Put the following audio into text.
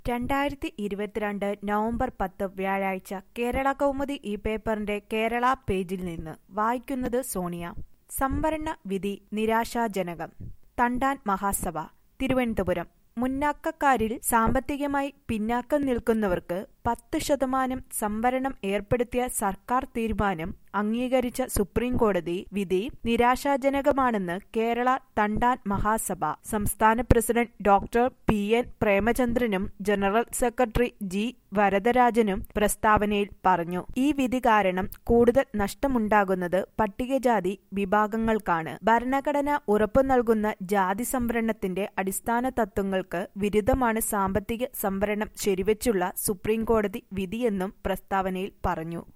രണ്ടായിരത്തി ഇരുപത്തിരണ്ട് നവംബർ പത്ത് വ്യാഴാഴ്ച കേരള കൗമുദി ഈ പേപ്പറിന്റെ കേരള പേജിൽ നിന്ന് വായിക്കുന്നത് സോണിയ സംവരണ വിധി നിരാശാജനകം തണ്ടാൻ മഹാസഭ തിരുവനന്തപുരം മുന്നാക്കക്കാരിൽ സാമ്പത്തികമായി പിന്നാക്കം നിൽക്കുന്നവർക്ക് പത്ത് ശതമാനം സംവരണം ഏർപ്പെടുത്തിയ സർക്കാർ തീരുമാനം അംഗീകരിച്ച സുപ്രീം കോടതി വിധി നിരാശാജനകമാണെന്ന് കേരള തണ്ടാൻ മഹാസഭ സംസ്ഥാന പ്രസിഡന്റ് ഡോക്ടർ പി എൻ പ്രേമചന്ദ്രനും ജനറൽ സെക്രട്ടറി ജി വരദരാജനും പ്രസ്താവനയിൽ പറഞ്ഞു ഈ വിധി കാരണം കൂടുതൽ നഷ്ടമുണ്ടാകുന്നത് പട്ടികജാതി വിഭാഗങ്ങൾക്കാണ് ഭരണഘടന ഉറപ്പു നൽകുന്ന ജാതി സംവരണത്തിന്റെ അടിസ്ഥാന തത്വങ്ങൾക്ക് വിരുദ്ധമാണ് സാമ്പത്തിക സംവരണം ശരിവെച്ചുള്ള സുപ്രീം കോടതി വിധിയെന്നും പ്രസ്താവനയിൽ പറഞ്ഞു